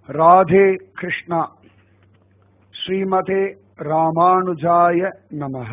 ராதே கிருஷ்ணா ஸ்ரீமதே ராமானுஜாய நமக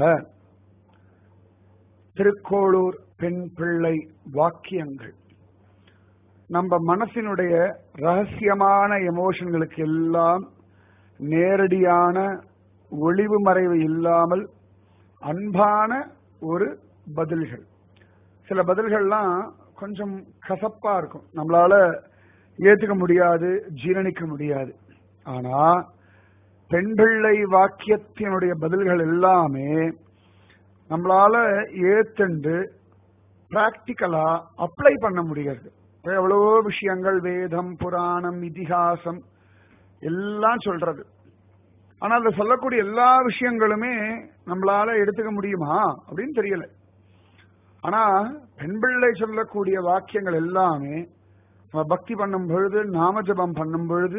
திருக்கோளூர் பெண் பிள்ளை வாக்கியங்கள் நம்ம மனசினுடைய ரகசியமான எமோஷன்களுக்கு எல்லாம் நேரடியான ஒளிவு மறைவு இல்லாமல் அன்பான ஒரு பதில்கள் சில பதில்கள்லாம் கொஞ்சம் கசப்பா இருக்கும் நம்மளால ஏத்துக்க முடியாது ஜீரணிக்க முடியாது ஆனா பெண் பிள்ளை வாக்கியத்தினுடைய பதில்கள் எல்லாமே நம்மளால ஏத்துண்டு பிராக்டிக்கலா அப்ளை பண்ண முடியாது எவ்வளவோ விஷயங்கள் வேதம் புராணம் இதிகாசம் எல்லாம் சொல்றது ஆனா அதுல சொல்லக்கூடிய எல்லா விஷயங்களுமே நம்மளால எடுத்துக்க முடியுமா அப்படின்னு தெரியல ஆனா பெண் பிள்ளை சொல்லக்கூடிய வாக்கியங்கள் எல்லாமே நம்ம பக்தி பண்ணும் பொழுது நாமஜபம் பண்ணும் பொழுது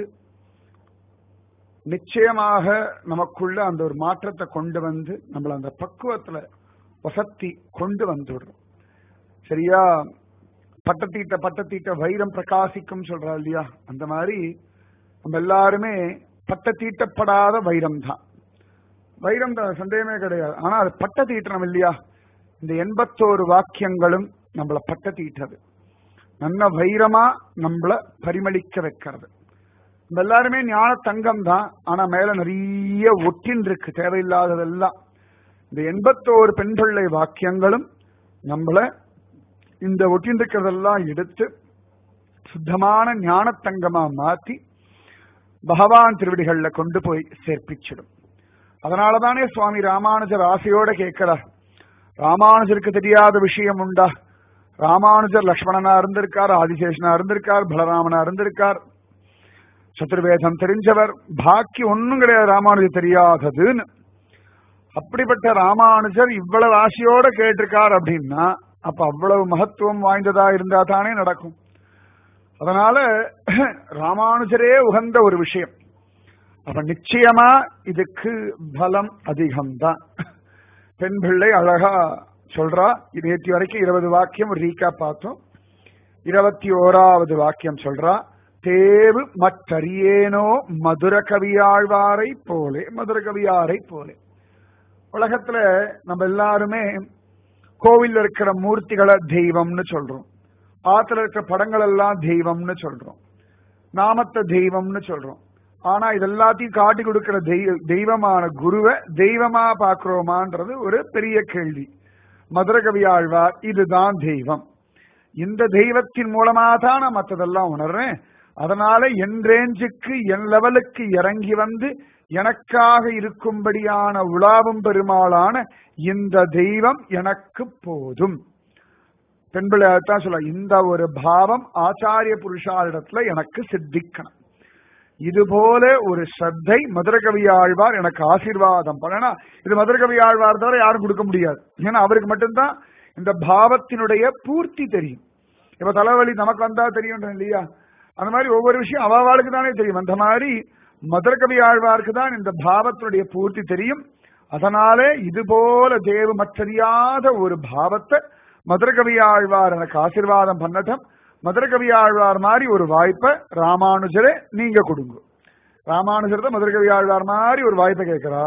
நிச்சயமாக நமக்குள்ள அந்த ஒரு மாற்றத்தை கொண்டு வந்து நம்மள அந்த பக்குவத்துல வசத்தி கொண்டு வந்துடுறோம் சரியா பட்டத்தீட்ட பட்டத்தீட்ட வைரம் பிரகாசிக்கும் சொல்றா இல்லையா அந்த மாதிரி நம்ம எல்லாருமே பட்டத்தீட்டப்படாத வைரம் தான் வைரம் தான் சந்தேகமே கிடையாது ஆனா அது பட்ட தீட்டணும் இல்லையா இந்த எண்பத்தோரு வாக்கியங்களும் நம்மள பட்ட தீட்டது நல்ல வைரமா நம்மள பரிமளிக்க வைக்கிறது நம்ம எல்லாருமே ஞான தங்கம் தான் ஆனா மேல நிறைய ஒட்டின் இருக்கு தேவையில்லாததெல்லாம் இந்த எண்பத்தோரு பெண் பிள்ளை வாக்கியங்களும் நம்மள இந்த ஒட்டின் இருக்கிறதெல்லாம் எடுத்து சுத்தமான ஞான தங்கமா மாத்தி பகவான் திருவடிகள்ல கொண்டு போய் சேர்ப்பிச்சிடும் அதனாலதானே சுவாமி ராமானுஜர் ஆசையோட கேட்கிறார் ராமானுஜருக்கு தெரியாத விஷயம் உண்டா ராமானுஜர் லக்ஷ்மணனா இருந்திருக்கார் ஆதிசேஷனா இருந்திருக்கார் பலராமனா இருந்திருக்கார் சதுர்வேதம் தெரிஞ்சவர் பாக்கி ஒன்னும் கிடையாது ராமானுஜர் தெரியாததுன்னு அப்படிப்பட்ட ராமானுஜர் இவ்வளவு ஆசையோட கேட்டிருக்கார் அப்படின்னா அப்ப அவ்வளவு மகத்துவம் வாய்ந்ததா இருந்தா தானே நடக்கும் அதனால ராமானுஜரே உகந்த ஒரு விஷயம் அப்ப நிச்சயமா இதுக்கு பலம் அதிகம்தான் பெண் பிள்ளை அழகா சொல்றா நேற்று வரைக்கும் இருபது வாக்கியம் ரீகா பார்த்தோம் இருபத்தி ஓராவது வாக்கியம் சொல்றா தேவு மற்றறியேனோ மதுர கவியாழ்வாரை போலே மதுர கவியாரை போலே உலகத்துல நம்ம எல்லாருமே கோவில் இருக்கிற மூர்த்திகளை தெய்வம்னு சொல்றோம் ஆத்துல இருக்கிற படங்கள் எல்லாம் தெய்வம்னு சொல்றோம் நாமத்தை தெய்வம்னு சொல்றோம் ஆனா இது எல்லாத்தையும் காட்டி கொடுக்கிற தெய்வமான குருவை தெய்வமா பாக்குறோமான்றது ஒரு பெரிய கேள்வி மதுரகவி ஆழ்வார் இதுதான் தெய்வம் இந்த தெய்வத்தின் மூலமா தான் நான் மற்றதெல்லாம் உணர்றேன் அதனால என் ரேஞ்சுக்கு என் லெவலுக்கு இறங்கி வந்து எனக்காக இருக்கும்படியான உலாவும் பெருமாளான இந்த தெய்வம் எனக்கு போதும் பெண்பிள்ளை தான் சொல்ல இந்த ஒரு பாவம் ஆச்சாரிய புருஷாரிடத்துல எனக்கு சித்திக்கணும் இது போல ஒரு ஸ்ரத்தை மதுரகவி ஆழ்வார் எனக்கு ஆசீர்வாதம் பண்ணனா இது மதுரகவி ஆழ்வார் தவிர யாரும் கொடுக்க முடியாது ஏன்னா அவருக்கு மட்டும்தான் இந்த பாவத்தினுடைய பூர்த்தி தெரியும் இப்ப தலைவலி நமக்கு வந்தா தெரியும் இல்லையா அந்த மாதிரி ஒவ்வொரு விஷயம் அவாவாளுக்கு தானே தெரியும் அந்த மாதிரி மதுரகவி ஆழ்வாருக்கு தான் இந்த பாவத்தினுடைய பூர்த்தி தெரியும் அதனாலே இது போல தேவு மற்றறியாத ஒரு பாவத்தை மதுரகவி ஆழ்வார் எனக்கு ஆசீர்வாதம் பண்ணட்டும் மதுரகவி ஆழ்வார் மாதிரி ஒரு வாய்ப்பை ராமானுஜரை நீங்க கொடுங்க ராமானுஜர் தான் மதுரகவி ஆழ்வார் மாதிரி ஒரு வாய்ப்பை கேட்கிறா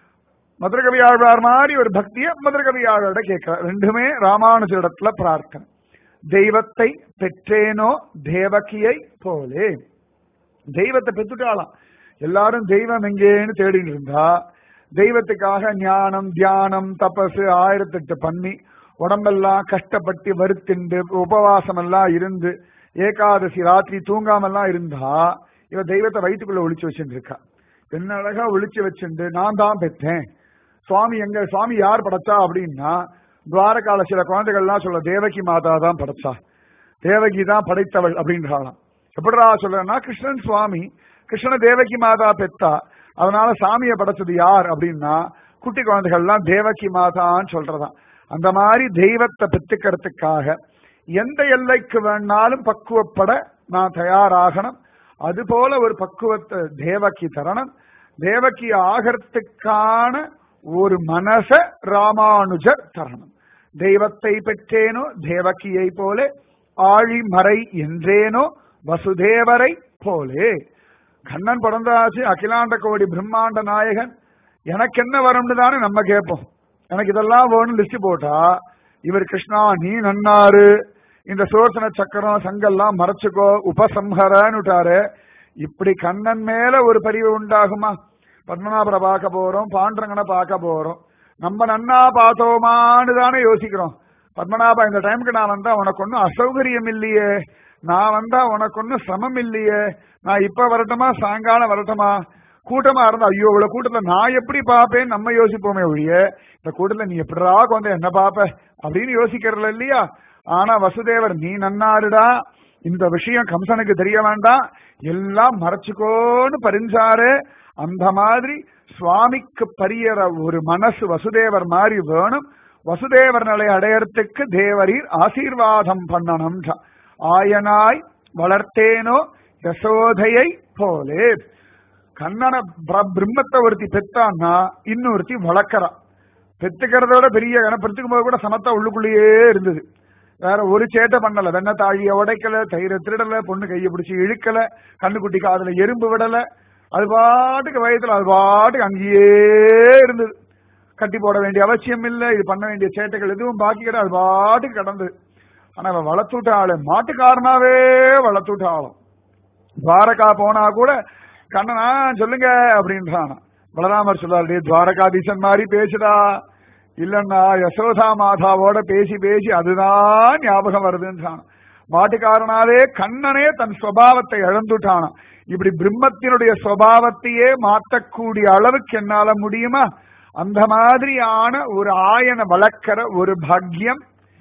மதுரகவி ஆழ்வார் மாதிரி ஒரு பக்திய மதுரகவி ஆழ்வார்ட கேட்கிறா ரெண்டுமே ராமானுஜரிடத்துல பிரார்த்தனை தெய்வத்தை பெற்றேனோ தேவகியை போலே தெய்வத்தை பெற்றுட்டாலாம் எல்லாரும் தெய்வம் எங்கேன்னு தேடிட்டு இருந்தா தெய்வத்துக்காக ஞானம் தியானம் தபசு ஆயிரத்தெட்டு பண்ணி உடம்பெல்லாம் கஷ்டப்பட்டு வருத்திண்டு உபவாசம் எல்லாம் இருந்து ஏகாதசி ராத்திரி தூங்காமல்லாம் இருந்தா இவ தெய்வத்தை வயிற்றுக்குள்ள ஒழிச்சு வச்சுட்டு இருக்கா என்ன அழகா ஒழிச்சு வச்சுட்டு நான் தான் பெற்றேன் சுவாமி எங்க சுவாமி யார் படைச்சா அப்படின்னா துவாரகால சில குழந்தைகள்லாம் சொல்ல தேவகி மாதா தான் படைச்சா தேவகி தான் படைத்தவள் அப்படின்றாளாம் எப்படிடா சொல்றேன்னா கிருஷ்ணன் சுவாமி கிருஷ்ண தேவகி மாதா பெத்தா அதனால சாமியை படைச்சது யார் அப்படின்னா குட்டி குழந்தைகள்லாம் தேவகி மாதான்னு சொல்றதான் அந்த மாதிரி தெய்வத்தை பெற்றுக்கிறதுக்காக எந்த எல்லைக்கு வேணாலும் பக்குவப்பட நான் தயாராகணும் அது போல ஒரு பக்குவத்தை தேவகி தரணும் தேவகி ஆகிறதுக்கான ஒரு மனச ராமானுஜர் தரணும் தெய்வத்தை பெற்றேனோ தேவகியை போல ஆழிமறை என்றேனோ வசுதேவரை போலே கண்ணன் பிறந்தாச்சு அகிலாண்ட கோடி பிரம்மாண்ட நாயகன் எனக்கு என்ன வரும்னு தானே நம்ம கேட்போம் எனக்கு இதெல்லாம் வேணும் லிஸ்ட் போட்டா இவர் கிருஷ்ணா நீ நன்னாரு இந்த சுதர்சன சக்கரம் சங்கெல்லாம் மறைச்சுக்கோ உபசம்ஹரன்னுட்டாரு இப்படி கண்ணன் மேல ஒரு பரிவு உண்டாகுமா பத்மநாபரை பார்க்க போறோம் பாண்டரங்கனை பார்க்க போறோம் நம்ம நன்னா பார்த்தோமான்னு தானே யோசிக்கிறோம் பத்மநாபா இந்த டைமுக்கு நான் வந்தா உனக்கு ஒன்னும் அசௌகரியம் இல்லையே நான் வந்தா உனக்கு ஒன்னும் சிரமம் இல்லையே நான் இப்ப வரட்டுமா சாயங்காலம் வரட்டுமா கூட்டமா இருந்தா ஐயோ இவ்வளவு கூட்டத்துல நான் எப்படி பாப்பேன் நம்ம யோசிப்போமே ஒழிய இந்த கூட்டத்துல நீ எப்படிடா வந்து என்ன பாப்ப அப்படின்னு யோசிக்கிறல இல்லையா ஆனா வசுதேவர் நீ நன்னாருடா இந்த விஷயம் கம்சனுக்கு தெரிய வேண்டாம் எல்லாம் மறைச்சுக்கோன்னு பரிஞ்சாரு அந்த மாதிரி சுவாமிக்கு பரியற ஒரு மனசு வசுதேவர் மாதிரி வேணும் வசுதேவர் நிலை அடையறதுக்கு தேவரீர் ஆசீர்வாதம் பண்ணணும் ஆயனாய் வளர்த்தேனோ யசோதையை போலே கண்ணனை பிரம்மத்தை ஒருத்தி பெத்தான்னா இன்னொருத்தி வளர்க்கறா பெத்துக்கிறதோட பெரிய கணப்படுத்துக்கும் போது கூட சமத்தா உள்ளுக்குள்ளேயே இருந்தது வேற ஒரு சேட்டை பண்ணல வெண்ண தாழிய உடைக்கல தயிர திருடல பொண்ணு கையை பிடிச்சி இழுக்கல கண்ணுக்குட்டி காதுல எறும்பு விடல அது பாட்டுக்கு வயதுல அது பாட்டுக்கு அங்கேயே இருந்தது கட்டி போட வேண்டிய அவசியம் இல்லை இது பண்ண வேண்டிய சேட்டைகள் எதுவும் பாக்கி கிடையாது அது பாட்டுக்கு கடந்தது ஆனா அவ வளர்த்துட்டாளு மாட்டுக்காரனாவே வளர்த்துட்டாலும் துவாரகா போனா கூட கண்ணனா சொல்லுங்க அப்படின்றானா பலராமர் சொல்லாரு துவாரகாதீசன் மாதிரி பேசுடா இல்லன்னா யசோதா மாதாவோட பேசி பேசி அதுதான் ஞாபகம் வருதுன்றான் மாட்டுக்காரனாலே கண்ணனே தன் சுவாவத்தை இழந்துட்டானா இப்படி பிரம்மத்தினுடைய சுவாவத்தையே மாற்றக்கூடிய அளவுக்கு என்னால முடியுமா அந்த மாதிரியான ஒரு ஆயனை வளர்க்கிற ஒரு பாக்கியம்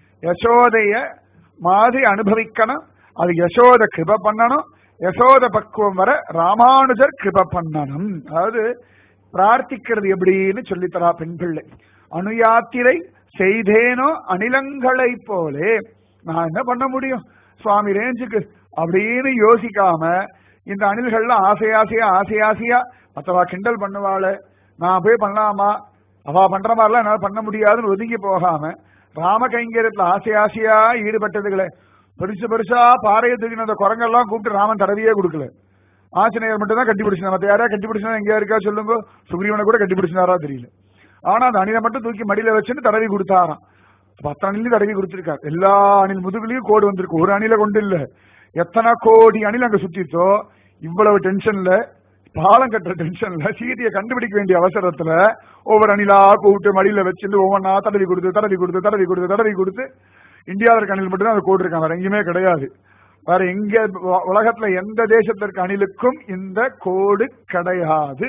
யசோதைய மாதிரி அனுபவிக்கணும் அது யசோத கிருப பண்ணணும் யசோத பக்குவம் வர ராமானுஜர் கிருப பண்ணணும் அதாவது பிரார்த்திக்கிறது எப்படின்னு சொல்லித்தரா பெண் பிள்ளை அணுயாத்திரை செய்தேனோ அணிலங்களை போலே நான் என்ன பண்ண முடியும் சுவாமி ரேஞ்சுக்கு அப்படின்னு யோசிக்காம இந்த அணில்கள்லாம் ஆசை ஆசையா ஆசை ஆசையா மற்றவா கிண்டல் பண்ணுவாள் நான் போய் பண்ணலாமா அவ பண்ற மாதிரிலாம் என்னால் பண்ண முடியாதுன்னு ஒதுங்கி போகாம ராம கைங்கரியத்துல ஆசை ஆசையா ஈடுபட்டதுகளை பெருசு பெருசா பாறையை தூக்கின அந்த குரங்கெல்லாம் கூப்பிட்டு ராமன் தடவியே கொடுக்கல ஆஞ்சநேயர் மட்டும் தான் கட்டி பிடிச்சினா மத்த யாரா கட்டி பிடிச்சினா எங்கேயா இருக்கா சொல்லுங்க சுக்ரீவனை கூட கட்டி பிடிச்சினாரா தெரியல ஆனா அந்த அணிலை மட்டும் தூக்கி மடியில வச்சுன்னு தடவி கொடுத்தாராம் பத்து அணிலையும் தடவி கொடுத்திருக்காரு எல்லா அணில் முதுகுலயும் கோடு வந்திருக்கு ஒரு அணில கொண்டு இல்ல எத்தனை கோடி அணில் அங்க சுத்திச்சோ இவ்வளவு டென்ஷன்ல பாலம் கட்டுற டென்ஷன்ல சீதையை கண்டுபிடிக்க வேண்டிய அவசரத்துல ஒவ்வொரு அணிலா கூப்பிட்டு மடியில வச்சுட்டு ஒவ்வொன்னா தடவி கொடுத்து தடவி கொடுத்து தடவி கொடுத்து தடவி கொடுத்து இந்தியாவில் இருக்க அணில் மட்டும் தான் அது கோடு இருக்கான் வேற எங்கேயுமே கிடையாது வேற எங்க உலகத்துல எந்த தேசத்துல இருக்க அணிலுக்கும் இந்த கோடு கிடையாது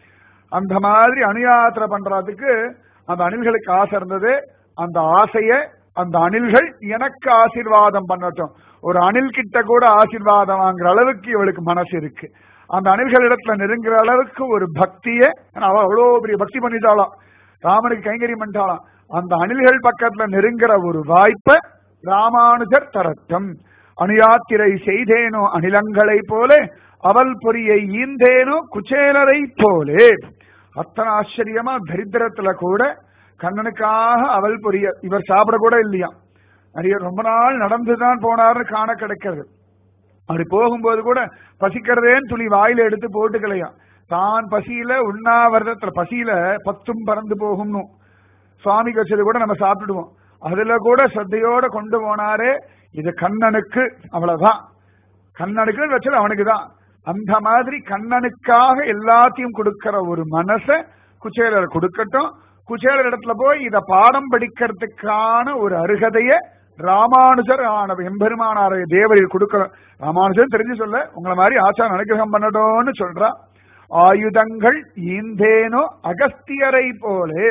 அந்த மாதிரி அணுயாத்திரை பண்றதுக்கு அந்த அணில்களுக்கு ஆசை இருந்தது அந்த ஆசைய அந்த அணில்கள் எனக்கு ஆசீர்வாதம் பண்ணட்டும் ஒரு அணில் கிட்ட கூட ஆசீர்வாதம் வாங்குற அளவுக்கு இவளுக்கு மனசு இருக்கு அந்த அணில்கள் இடத்துல நெருங்குற அளவுக்கு ஒரு பக்திய அவ அவ்வளவு பெரிய பக்தி பண்ணிட்டாளாம் ராமனுக்கு கைங்கரியம் பண்ணிட்டாளாம் அந்த அணில்கள் பக்கத்துல நெருங்குற ஒரு வாய்ப்பை ராமானுஜர் தரட்டும் அணுயாத்திரை செய்தேனோ அணிலங்களை போல அவள் பொறியை ஈந்தேனோ குச்சேலரை போலே அத்தனை ஆச்சரியமா தரித்திரத்துல கூட கண்ணனுக்காக அவள் பொரிய இவர் சாப்பிட கூட இல்லையா நிறைய ரொம்ப நாள் நடந்துதான் போனார்னு காண கிடைக்கிறது அப்படி போகும்போது கூட பசிக்கிறதேன்னு துளி வாயில எடுத்து போட்டுக்கலையாம் தான் பசியில உண்ணாவிரதத்துல பசியில பத்தும் பறந்து போகும்னு சுவாமிக்கு வச்சது கூட நம்ம சாப்பிடுவோம் அதுல கூட சத்தையோட கொண்டு போனாரே இது கண்ணனுக்கு அவ்வளவுதான் கண்ணனுக்கு வச்சது அவனுக்கு தான் அந்த மாதிரி கண்ணனுக்காக எல்லாத்தையும் கொடுக்கிற ஒரு மனச குச்சேலர் கொடுக்கட்டும் குச்சேலர் இடத்துல போய் இத பாடம் படிக்கிறதுக்கான ஒரு அருகதைய ராமானுஜர் ஆன எம்பெருமானார தேவரில் கொடுக்கணும் ராமானுஜர் தெரிஞ்சு சொல்ல உங்களை மாதிரி ஆச்சாரம் அனுகிரகம் பண்ணட்டும்னு சொல்றா ஆயுதங்கள் ஈந்தேனோ அகஸ்தியரை போலே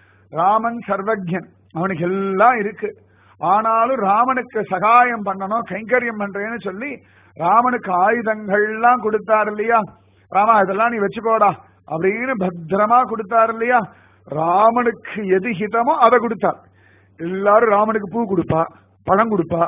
ராமன் சர்வஜன் அவனுக்கு எல்லாம் இருக்கு ஆனாலும் ராமனுக்கு சகாயம் பண்ணணும் கைங்கரியம் பண்றேன்னு சொல்லி ராமனுக்கு ஆயுதங்கள்லாம் கொடுத்தாரு இல்லையா ராமா இதெல்லாம் நீ வச்சுக்கோடா அப்படின்னு பத்திரமா கொடுத்தாரு இல்லையா ராமனுக்கு எது ஹிதமோ அதை கொடுத்தார் எல்லாரும் ராமனுக்கு பூ கொடுப்பா பழம் கொடுப்பா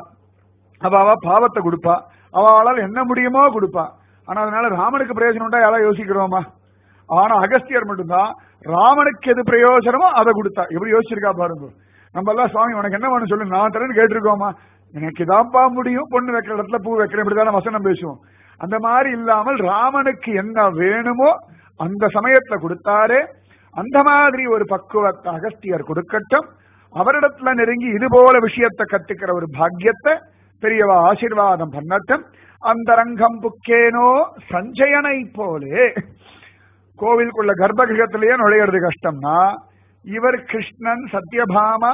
அவ அவ பாவத்தை கொடுப்பா அவளால் என்ன முடியுமோ கொடுப்பா ஆனா அதனால ராமனுக்கு பிரயோஜனம் உண்டா யாரா யோசிக்கிறோமா ஆனா அகஸ்தியர் மட்டும்தான் ராமனுக்கு எது பிரயோஜனமோ அதை கொடுத்தா எப்படி யோசிச்சிருக்கா பாருங்க நம்ம எல்லாம் சுவாமி உனக்கு என்ன வேணும் சொல்லு நான் தரேன்னு கேட்டிருக்கோமா எனக்கு இதாப்பா முடியும் பொண்ணு வைக்கிற இடத்துல பூ வைக்கிறேன் இப்படிதானே வசனம் பேசுவோம் அந்த மாதிரி இல்லாமல் ராமனுக்கு என்ன வேணுமோ அந்த சமயத்துல கொடுத்தாரே அந்த மாதிரி ஒரு பக்குவத்தை அகஸ்தியர் கொடுக்கட்டும் அவரிடத்துல நெருங்கி இது போல விஷயத்தை கத்துக்கிற ஒரு பாக்கியத்தை பெரியவா ஆசீர்வாதம் பண்ணட்டும் அந்த ரங்கம் புக்கேனோ சஞ்சயனை போலே கோவிலுக்குள்ள கர்ப்பகிரகத்திலேயே நுழையிறது கஷ்டம்னா இவர் கிருஷ்ணன் சத்யபாமா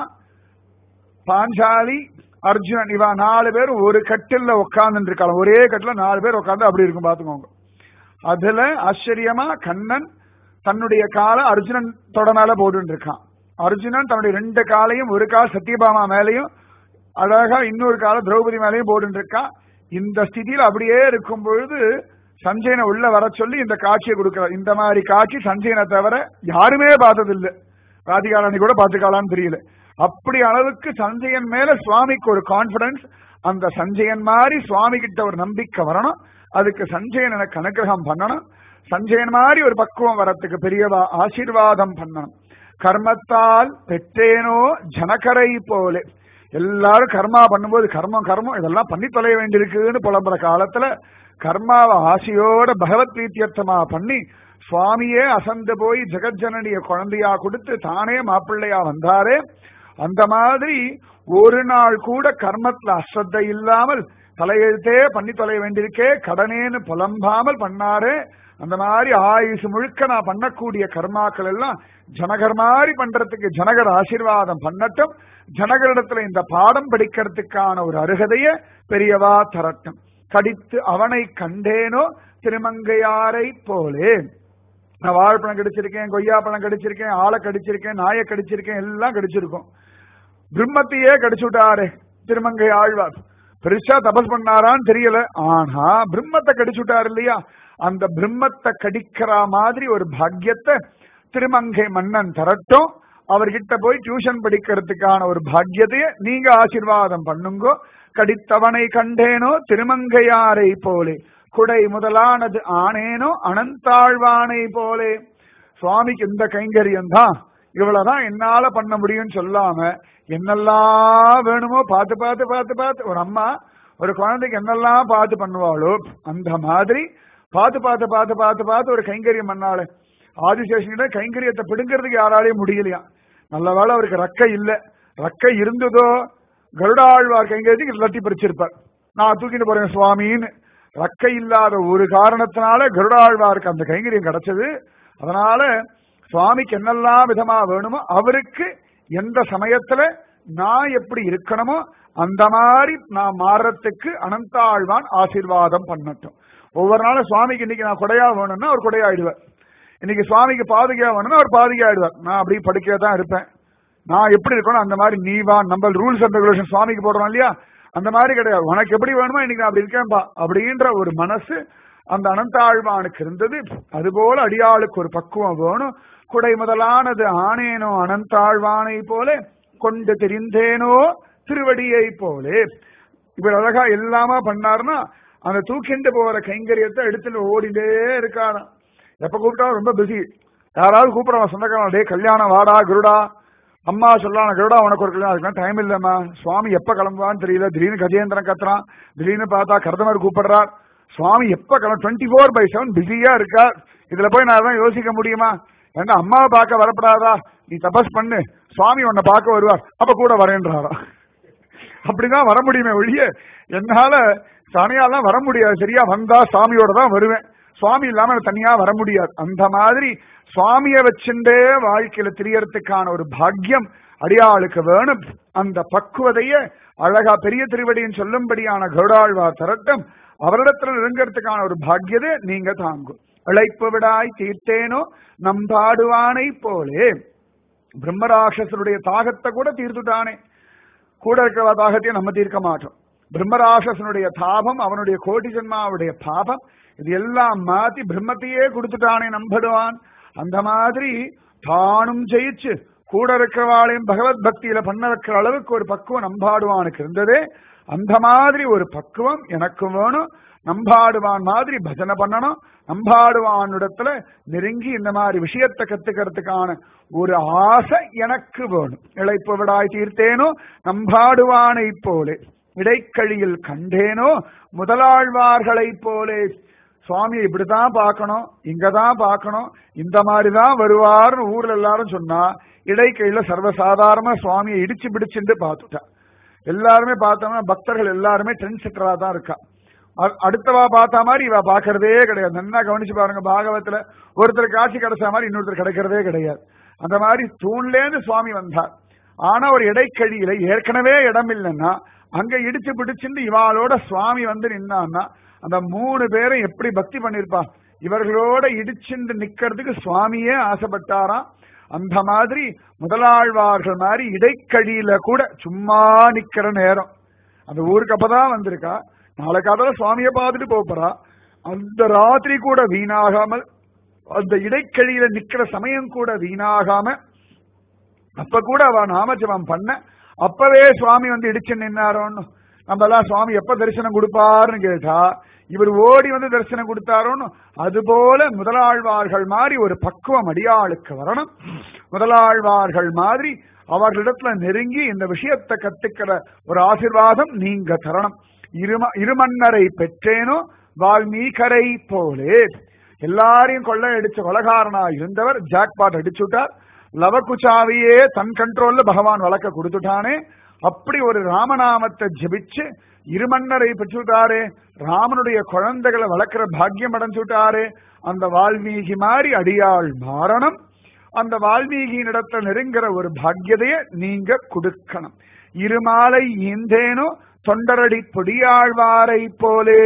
பாஞ்சாலி அர்ஜுனன் இவா நாலு பேர் ஒரு கட்டில்ல உட்கார்ந்து இருக்காங்க ஒரே கட்டில நாலு பேர் உட்கார்ந்து அப்படி இருக்கும் பாத்துக்கோங்க அதுல ஆச்சரியமா கண்ணன் தன்னுடைய காலை அர்ஜுனன் தொட மேல போட்டு இருக்கான் அர்ஜுனன் தன்னுடைய ரெண்டு காலையும் ஒரு கால் சத்யபாமா மேலையும் அழகா இன்னொரு கால திரௌபதி மேலையும் போட்டு இருக்கான் இந்த ஸ்திதியில அப்படியே இருக்கும் பொழுது சஞ்சயனை உள்ள வர சொல்லி இந்த காட்சியை கொடுக்கிறார் இந்த மாதிரி காட்சி சஞ்சயனை தவிர யாருமே பார்த்ததில்லை ராதிகாராணி கூட பார்த்துக்காளான்னு தெரியல அப்படி அளவுக்கு சஞ்சயன் மேல சுவாமிக்கு ஒரு கான்பிடன்ஸ் அந்த சஞ்சயன் மாதிரி சுவாமி கிட்ட ஒரு நம்பிக்கை வரணும் அதுக்கு சஞ்சயன் எனக்கு அனுகிரகம் பண்ணணும் சஞ்சயன் மாதிரி ஒரு பக்குவம் வரத்துக்கு பெரியவா ஆசீர்வாதம் பண்ணணும் கர்மத்தால் பெற்றேனோ ஜனகரை போலே எல்லாரும் கர்மா பண்ணும்போது கர்மம் கர்மம் இதெல்லாம் பண்ணி தொலைய வேண்டியிருக்குன்னு புலம்புற காலத்துல கர்மாவை ஆசையோட பகவத் பிரீத்தியர்த்தமா பண்ணி சுவாமியே அசந்து போய் ஜெகஜனனிய குழந்தையா கொடுத்து தானே மாப்பிள்ளையா வந்தாரே அந்த மாதிரி ஒரு நாள் கூட கர்மத்துல அஸ்ரத்த இல்லாமல் தலையெழுத்தே பண்ணி தொலைய வேண்டியிருக்கே கடனேன்னு புலம்பாமல் பண்ணாரே அந்த மாதிரி ஆயுசு முழுக்க நான் பண்ணக்கூடிய கர்மாக்கள் எல்லாம் ஜனகர் மாதிரி பண்றதுக்கு ஜனகர் ஆசீர்வாதம் பண்ணட்டும் ஜனகரிடத்துல இந்த பாடம் படிக்கிறதுக்கான ஒரு அருகதைய பெரியவா தரட்டும் கடித்து அவனை கண்டேனோ திருமங்கையாரை போலே நான் வாழைப்பழம் கடிச்சிருக்கேன் கொய்யாப்பழம் கடிச்சிருக்கேன் ஆளை கடிச்சிருக்கேன் நாயை கடிச்சிருக்கேன் எல்லாம் கடிச்சிருக்கோம் பிரம்மத்தையே கடிச்சு விட்டாரு திருமங்கை ஆழ்வார் பெருசா தபஸ் பண்ணாரான்னு தெரியல ஆனா பிரம்மத்தை கடிச்சு விட்டாரு இல்லையா அந்த பிரம்மத்தை கடிக்கிற மாதிரி ஒரு பாக்கியத்தை திருமங்கை மன்னன் தரட்டும் அவர்கிட்ட போய் டியூஷன் படிக்கிறதுக்கான ஒரு பாக்கியத்தையே நீங்க ஆசீர்வாதம் பண்ணுங்கோ கடித்தவனை கண்டேனோ திருமங்கையாரை போலே குடை முதலானது ஆனேனோ அனந்தாழ்வானை போலே சுவாமிக்கு இந்த கைங்கரியம் தான் இவ்வளவுதான் என்னால பண்ண முடியும்னு சொல்லாம என்னெல்லாம் வேணுமோ பார்த்து பார்த்து பார்த்து பார்த்து ஒரு அம்மா ஒரு குழந்தைக்கு என்னெல்லாம் பார்த்து பண்ணுவாளோ அந்த மாதிரி பார்த்து பார்த்து பார்த்து பார்த்து பார்த்து ஒரு கைங்கரியம் பண்ணாளே ஆதிசேஷனிட கைங்கரியத்தை பிடுங்கிறதுக்கு யாராலையும் முடியலையா நல்ல வேளை அவருக்கு ரக்கை இல்ல ரக்கை இருந்ததோ கருடாழ்வார் கைங்கரியத்துக்கு லட்டி பறிச்சிருப்பார் நான் தூக்கிட்டு போறேன் சுவாமின்னு ரக்கை இல்லாத ஒரு காரணத்தினால கருடாழ்வாருக்கு அந்த கைங்கரியம் கிடைச்சது அதனால சுவாமிக்கு என்னெல்லாம் விதமா வேணுமோ அவருக்கு எந்த சமயத்துல நான் எப்படி இருக்கணுமோ அந்த மாதிரி நான் மாறத்துக்கு அனந்தாழ்வான் ஆசீர்வாதம் பண்ணட்டும் ஒவ்வொரு நாளும் சுவாமிக்கு இன்னைக்கு நான் கொடையா வேணும்னா அவர் கொடையாயிடுவார் இன்னைக்கு சுவாமிக்கு பாதுகையா வேணும்னா அவர் பாதுகையாயிடுவார் நான் அப்படி படுக்கையா தான் இருப்பேன் நான் எப்படி இருக்கணும் அந்த மாதிரி நீ வா நம்ம ரூல்ஸ் அண்ட் ரெகுலேஷன் சுவாமிக்கு போடுறோம் இல்லையா அந்த மாதிரி கிடையாது உனக்கு எப்படி வேணுமோ இன்னைக்கு நான் அப்படி இருக்கேன்பா அப்படின்ற ஒரு மனசு அந்த அனந்தாழ்வானுக்கு இருந்தது அதுபோல அடியாளுக்கு ஒரு பக்குவம் வேணும் குடை முதலானது ஆனேனோ அனந்தாழ்வானை போல கொண்டு தெரிந்தேனோ திருவடியை போலே இவர் அழகா எல்லாமா பண்ணாருன்னா அந்த தூக்கிண்டு போற கைங்கரியத்தை எடுத்துட்டு ஓடிண்டே இருக்காராம் எப்ப கூப்பிட்டாலும் ரொம்ப பிஸி யாராவது கூப்பிடுறான் சொந்தக்காரன் டே கல்யாணம் வாடா குருடா அம்மா சொல்லலாம் கருடா உனக்கு ஒரு கல்யாணம் அதுக்கெல்லாம் டைம் இல்லம்மா சுவாமி எப்ப கிளம்புவான்னு தெரியல திடீர்னு கஜேந்திரன் கத்துறான் திடீர்னு பார்த்தா கருதமர் கூப்பிடுறார் சுவாமி எப்ப கிளம்ப டுவெண்ட்டி ஃபோர் பை செவன் பிஸியா இருக்கார் இதுல போய் நான் தான் யோசிக்க முடியுமா ஏன்னா அம்மாவை பார்க்க வரப்படாதா நீ தபஸ் பண்ணு சுவாமி உன்னை பார்க்க வருவார் அப்ப கூட வரேன்றாரா அப்படிதான் வர முடியுமே ஒழிய என்னால தனியாலாம் வர முடியாது சரியா வந்தா சாமியோட தான் வருவேன் சுவாமி இல்லாம எனக்கு தனியா வர முடியாது அந்த மாதிரி சுவாமிய வச்சுட்டே வாழ்க்கையில திரியறதுக்கான ஒரு பாக்கியம் அடியாளுக்கு வேணும் அந்த பக்குவதைய அழகா பெரிய திருவடியின் சொல்லும்படியான கருடாழ்வார் தரட்டும் அவரிடத்துல நெருங்கிறதுக்கான ஒரு பாக்கியதை நீங்க தாங்கும் இழைப்பு விடாய் தீர்த்தேனோ நம்பாடுவானை போலே பிரம்மராட்சசருடைய தாகத்தை கூட தீர்த்துட்டானே கூட இருக்கிற தாகத்தையும் நம்ம தீர்க்க மாட்டோம் பிரம்மராட்சசனுடைய தாபம் அவனுடைய கோடி ஜென்மாவுடைய பாபம் இது எல்லாம் மாத்தி பிரம்மத்தையே கொடுத்துட்டானே நம்படுவான் அந்த மாதிரி தானும் ஜெயிச்சு கூட இருக்கிறவாளையும் பகவத் பக்தியில பண்ண வைக்கிற அளவுக்கு ஒரு பக்குவம் நம்பாடுவானுக்கு இருந்ததே அந்த மாதிரி ஒரு பக்குவம் எனக்கும் வேணும் நம்பாடுவான் மாதிரி பஜனை பண்ணணும் நம்பாடுவானிடத்துல நெருங்கி இந்த மாதிரி விஷயத்தை கத்துக்கிறதுக்கான ஒரு ஆசை எனக்கு வேணும் இழைப்பு விடாய் தீர்த்தேனோ நம்பாடுவானை போலே இடைக்கழியில் கண்டேனோ முதலாழ்வார்களைப் போலே சுவாமி இப்படிதான் பார்க்கணும் இங்கதான் பார்க்கணும் இந்த மாதிரிதான் வருவார்னு ஊர்ல எல்லாரும் சொன்னா இடைக்கையில சர்வசாதாரண சுவாமியை இடிச்சு பிடிச்சுட்டு பார்த்துட்டா எல்லாருமே பார்த்தோம்னா பக்தர்கள் எல்லாருமே ட்ரெண்ட் செட்டரா தான் இருக்கா அ- அடுத்தவா பார்த்த மாதிரி இவ பாக்குறதே கிடையாது நல்லா கவனிச்சு பாருங்க பாகவத்துல ஒருத்தர் காட்சி கிடைச்ச மாதிரி இன்னொருத்தர் கிடைக்கிறதே கிடையாது அந்த மாதிரி தூண்லேருந்து சுவாமி வந்தார் ஆனா ஒரு இடைக்கழியில ஏற்கனவே இடம் இல்லைன்னா அங்க இடிச்சு பிடிச்சுட்டு இவாளோட சுவாமி வந்து நின்னான்னா அந்த மூணு பேரும் எப்படி பக்தி பண்ணிருப்பா இவர்களோட இடிச்சுண்டு நிக்கிறதுக்கு சுவாமியே ஆசைப்பட்டாராம் அந்த மாதிரி முதலாழ்வார்கள் மாதிரி இடைக்கழியில கூட சும்மா நிக்கிற நேரம் அந்த ஊருக்கு அப்பதான் வந்திருக்கா நாளைக்கு அதில் சுவாமியை பார்த்துட்டு போப் போறா அந்த ராத்திரி கூட வீணாகாமல் அந்த இடைக்கழியில நிக்கிற சமயம் கூட வீணாகாம அப்ப கூட அவ நாமஜபம் பண்ண அப்பவே சுவாமி வந்து இடிச்சு நின்னாரோன்னு நம்ம எல்லாம் சுவாமி எப்ப தரிசனம் கொடுப்பாருன்னு கேட்டா இவர் ஓடி வந்து தரிசனம் கொடுத்தாரோன்னு அதுபோல முதலாழ்வார்கள் மாதிரி ஒரு பக்குவம் அடியாளுக்கு வரணும் முதலாழ்வார்கள் மாதிரி அவர்களிடத்துல நெருங்கி இந்த விஷயத்தை கத்துக்கிற ஒரு ஆசிர்வாதம் நீங்க தரணும் இரும இருமன்னரை பெற்றேனோ வால்மீகரை போலே எல்லாரையும் கொள்ளை அடிச்ச கொலகாரனா இருந்தவர் ஜாக்பாட் அடிச்சுட்டார் லவகுச்சாவையே தன் கண்ட்ரோல்ல பகவான் வளர்க்க கொடுத்துட்டானே அப்படி ஒரு ராமநாமத்தை ஜெபிச்சு இருமன்னரை பெற்றுட்டாரே ராமனுடைய குழந்தைகளை வளர்க்கிற பாக்கியம் அடைஞ்சுட்டாரே அந்த வால்மீகி மாதிரி அடியாள் மாறணும் அந்த வால்மீகியின் இடத்துல நெருங்கிற ஒரு பாக்கியதைய நீங்க கொடுக்கணும் இருமாலை ஈந்தேனோ தொண்டரடி பொடியாழ்வாரை போலே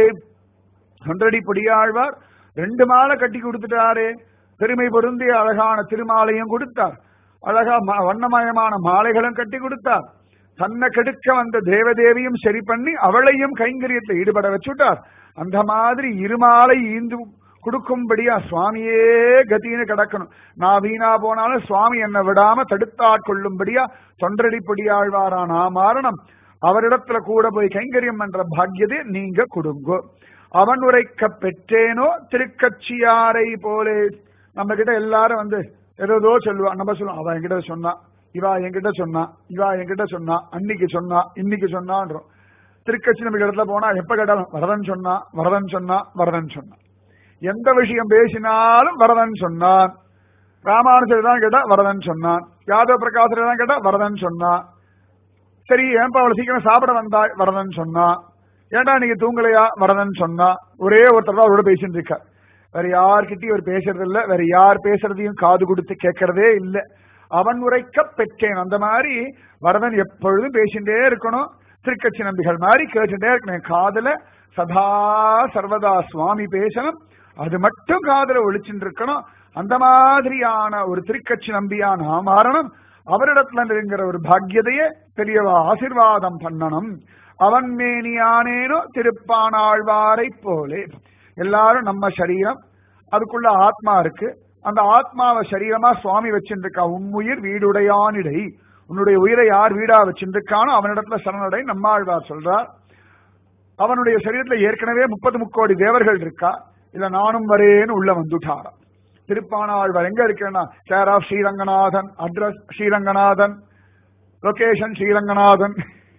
தொண்டரடி பொடியாழ்வார் ரெண்டு மாலை கட்டி கொடுத்துட்டாரே பெருமை பொருந்திய அழகான திருமாலையும் கொடுத்தார் அழகா ம- வண்ணமயமான மாலைகளும் கட்டி கொடுத்தார் தன்னை கெடுக்க வந்த தேவதேவியும் சரி பண்ணி அவளையும் கைங்கரியத்தில் ஈடுபட வச்சுட்டார் அந்த மாதிரி இருமாலை ஈந்து கொடுக்கும்படியா சுவாமியே கதின்னு கிடக்கணும் நான் வீணா போனாலும் சுவாமி என்னை விடாம தடுத்தாட்கொள்ளும்படியா தொண்டரடிப்படியாழ்வாரா நான் மாறணும் அவரிடத்துல கூட போய் கைங்கரியம் பண்ற பாக்கியதை நீங்க கொடுங்கோ அவன் உரைக்க பெற்றேனோ திருக்கட்சியாரை போலே நம்ம கிட்ட எல்லாரும் வந்து ஏதோ சொல்லுவா நம்ம சொல்லுவோம் அவ என்கிட்ட சொன்னா இவா என்கிட்ட சொன்னா இவா என்கிட்ட சொன்னா அன்னைக்கு சொன்னா இன்னைக்கு சொன்னான்றோம் திருக்கட்சி நம்ம இடத்துல போனா எப்ப கேட்டாலும் வரதன் சொன்னா வரதன் சொன்னா வரதன் சொன்னா எந்த விஷயம் பேசினாலும் வரதன் சொன்னான் ராமானுஜர் தான் கேட்டா வரதன் சொன்னான் யாதவ பிரகாசர் தான் கேட்டா வரதன் சொன்னான் சரி ஏன்பா அவளை சீக்கிரம் சாப்பிட வந்தா வரதன் சொன்னா ஏன்டா நீங்க தூங்கலையா வரதன் சொன்னா ஒரே ஒருத்தர் தான் அவரோட பேசிட்டு இருக்கார் வேற யார்கிட்டயும் அவர் பேசுறது இல்ல வேற யார் பேசுறதையும் காது கொடுத்து கேட்கறதே இல்ல அவன் உரைக்க பெற்றேன் அந்த மாதிரி வரதன் எப்பொழுதும் பேசிட்டே இருக்கணும் திருக்கட்சி நம்பிகள் மாதிரி கேட்டுட்டே இருக்கணும் என் காதுல சதா சர்வதா சுவாமி பேசணும் அது மட்டும் காதுல ஒழிச்சுட்டு இருக்கணும் அந்த மாதிரியான ஒரு திருக்கட்சி நம்பியா நான் மாறணும் அவரிடத்துல நெருங்கிற ஒரு பாக்கியதையே பெரியவா ஆசிர்வாதம் பண்ணணும் அவன் மேனியானேனோ திருப்பானாழ்வாரை போலே எல்லாரும் நம்ம சரீரம் அதுக்குள்ள ஆத்மா இருக்கு அந்த ஆத்மாவை சரீரமா சுவாமி வச்சிருக்கா உம்முயிர் வீடுடையானிடை உன்னுடைய உயிரை யார் வீடா வச்சிருக்கானோ அவனிடத்துல சரணடை நம்மாழ்வார் சொல்றார் அவனுடைய சரீரத்துல ஏற்கனவே முப்பது முக்கோடி தேவர்கள் இருக்கா இல்ல நானும் வரேன்னு உள்ள வந்துட்டாராம் திருப்பானாழ்வார் எங்க இருக்கேன்னா care of Sriranganathan address Sriranganathan location Sriranganathan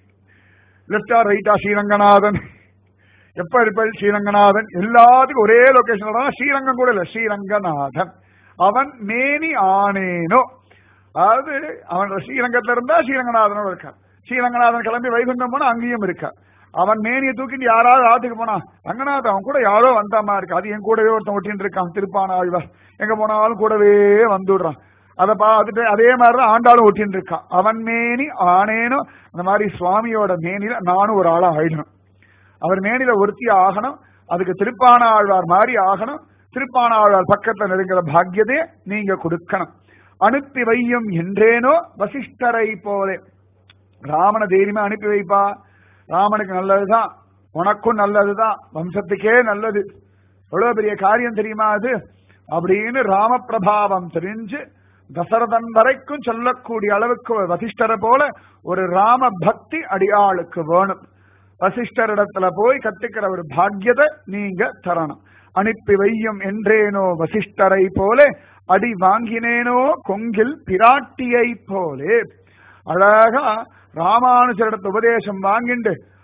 லெப்டா ரைட்டா ஸ்ரீரங்கநாதன் எப்ப இருப்பல் ஸ்ரீரங்கநாதன் எல்லாத்துக்கும் ஒரே லொகேஷன் ஸ்ரீரங்கம் கூட இல்ல ஸ்ரீரங்கநாதன் அவன் மேனி ஆனேனோ அதாவது அவன் ஸ்ரீரங்கத்துல இருந்தா ஸ்ரீரங்கநாதனோட இருக்கான் ஸ்ரீரங்கநாதன் கிளம்பி வைகுண்டம் போனா அங்கேயும் இருக்கா அவன் மேனியை தூக்கிட்டு யாராவது ஆத்துக்கு போனா ரங்கநாதன் அவன் கூட யாரோ வந்தாமா இருக்கு அது என் கூடவே ஒருத்தன் ஒட்டின்னு இருக்கான் திருப்பான ஆழ்வார் எங்க போனாலும் கூடவே வந்துடுறான் அதை பார்த்துட்டு அதே மாதிரிதான் ஆண்டாளும் ஒட்டின்னு இருக்கான் அவன் மேனி ஆனேனோ அந்த மாதிரி சுவாமியோட மேனில நானும் ஒரு ஆளா ஆயிடணும் அவர் மேனில ஒருத்தி ஆகணும் அதுக்கு திருப்பான ஆழ்வார் மாதிரி ஆகணும் திருப்பான ஆழ்வார் பக்கத்துல நெருங்கிற பாக்கியதே நீங்க கொடுக்கணும் அனுப்பி வையும் என்றேனோ வசிஷ்டரை போலே ராமனை தைரியமா அனுப்பி வைப்பா ராமனுக்கு நல்லதுதான் உனக்கும் நல்லதுதான் வம்சத்துக்கே நல்லது எவ்வளவு பெரிய காரியம் தெரியுமா அது அப்படின்னு ராம பிரபாவம் தெரிஞ்சு தசரதன் வரைக்கும் சொல்லக்கூடிய அளவுக்கு ஒரு வசிஷ்டரை போல ஒரு ராம பக்தி அடியாளுக்கு வேணும் வசிஷ்டரிடத்துல போய் கத்துக்கிற ஒரு பாக்கியத்தை நீங்க தரணும் அனுப்பி வையும் என்றேனோ வசிஷ்டரை போலே அடி வாங்கினேனோ கொங்கில் பிராட்டியை போலே அழகா ராமானுஜரிடத்து உபதேசம் வாங்கிண்டு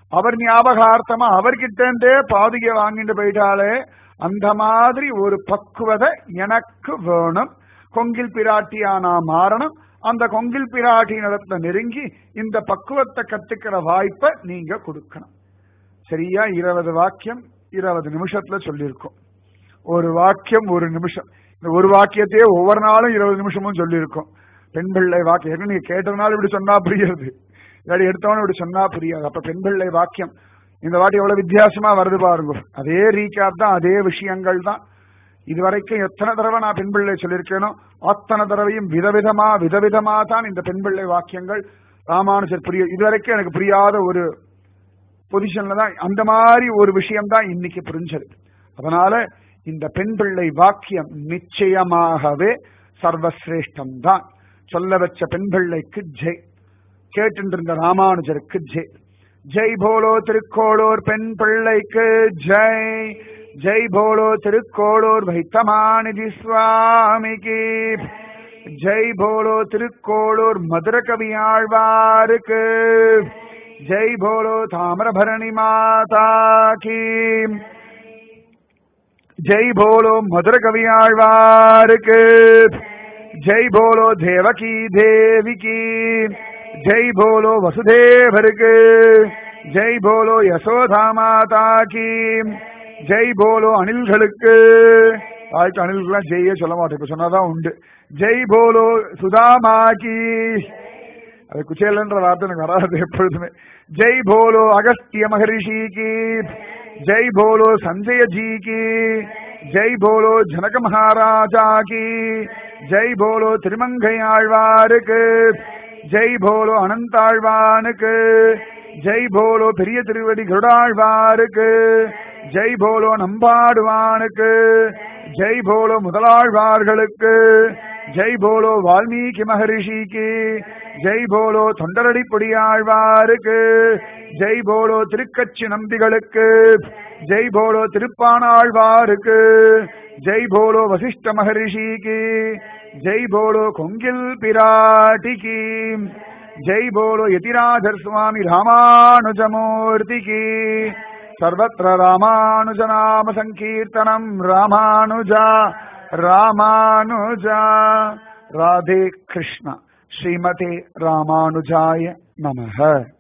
அவர் ஞாபகார்த்தமா அவர்கிட்ட இருந்தே பாதுகை வாங்கிட்டு போயிட்டாலே அந்த மாதிரி ஒரு பக்குவதை எனக்கு வேணும் கொங்கில் பிராட்டியா நான் மாறணும் அந்த கொங்கில் பிராட்டி நடத்த நெருங்கி இந்த பக்குவத்தை கத்துக்கிற வாய்ப்பை நீங்க கொடுக்கணும் சரியா இருபது வாக்கியம் இருபது நிமிஷத்துல சொல்லியிருக்கோம் ஒரு வாக்கியம் ஒரு நிமிஷம் இந்த ஒரு வாக்கியத்தையே ஒவ்வொரு நாளும் இருபது நிமிஷமும் சொல்லியிருக்கோம் பெண் பிள்ளை வாக்கியம் நீங்க கேட்டதுனால இப்படி சொன்னா புரியுது இல்லாட்டி எடுத்தவன இப்படி சொன்னா புரியாது அப்ப பெண் பிள்ளை வாக்கியம் இந்த வாட்டி எவ்வளவு வித்தியாசமா வருது பாருங்க அதே ரீகேப் தான் அதே விஷயங்கள் தான் இதுவரைக்கும் எத்தனை தடவை நான் பெண் பிள்ளை சொல்லியிருக்கேனோ அத்தனை தடவையும் விதவிதமா விதவிதமா தான் இந்த பெண் பிள்ளை வாக்கியங்கள் ராமானுஜர் புரிய இதுவரைக்கும் எனக்கு புரியாத ஒரு பொசிஷன்ல தான் அந்த மாதிரி ஒரு விஷயம் தான் இன்னைக்கு புரிஞ்சது அதனால இந்த பெண் பிள்ளை வாக்கியம் நிச்சயமாகவே சர்வசிரேஷ்டம் தான் சொல்ல வச்ச பெண் பிள்ளைக்கு ஜெய் கேட்டுருந்த ராமானுஜருக்கு ஜெய் ஜெய் போலோ திருக்கோளூர் பெண் பிள்ளைக்கு ஜெய் ஜெய் போலோ திருக்கோளூர் வைத்தமாநிதி சுவாமிக்கு ஜெய் போலோ திருக்கோளூர் மதுர கவியாழ்வாருக்கு ஜெய் போலோ தாமிரபரணி மாதா கீ ஜெய் போலோ மதுர கவியாழ்வாருக்கு ஜெய் போலோ தேவகி தேவிக்கு ஜெய் போலோ வசுதேவருக்கு ஜெய் போலோ யசோதா மாதா கீ ஜெய் போலோ அணில்களுக்கு ஆய்க்கு அணில்கள்லாம் ஜெய்யே சொல்ல மாட்டேன் இப்ப சொன்னாதான் உண்டு ஜெய் போலோ சுதாமா கீ அது குச்சேலன்ற வார்த்தை எனக்கு வராது எப்பொழுதுமே ஜெய் போலோ அகஸ்திய மகரிஷி கி ஜெய் போலோ சஞ்சய ஜி கி ஜெய் போலோ ஜனக மகாராஜா கி ஜெய் போலோ திருமங்கை ஆழ்வாருக்கு ஜெய் போலோ அனந்தாழ்வானுக்கு ஜெய் போலோ பெரிய திருவடி கருடாழ்வாருக்கு ஜெய் போலோ நம்பாடுவானுக்கு ஜெய் போலோ முதலாழ்வார்களுக்கு ஜெய் போலோ வால்மீகி மகரிஷிக்கு ஜெய் போலோ தொண்டரடி பொடியாழ்வாருக்கு ஜெய் போலோ திருக்கச்சி நம்பிகளுக்கு ஜெய் போலோ திருப்பானாழ்வாருக்கு ஜெய் போலோ வசிஷ்ட மகரிஷிக்கு ஜெய் போலோ கொங்கில் பிராட்டிக்கு ஜெய் போலோ யதிராஜர் சுவாமி ராமானுஜமூர்த்திக்கு सर्वत्र रामानुजनाम सङ्कीर्तनम् रामानुजा रामानुजा राधे कृष्ण श्रीमते रामानुजाय नमः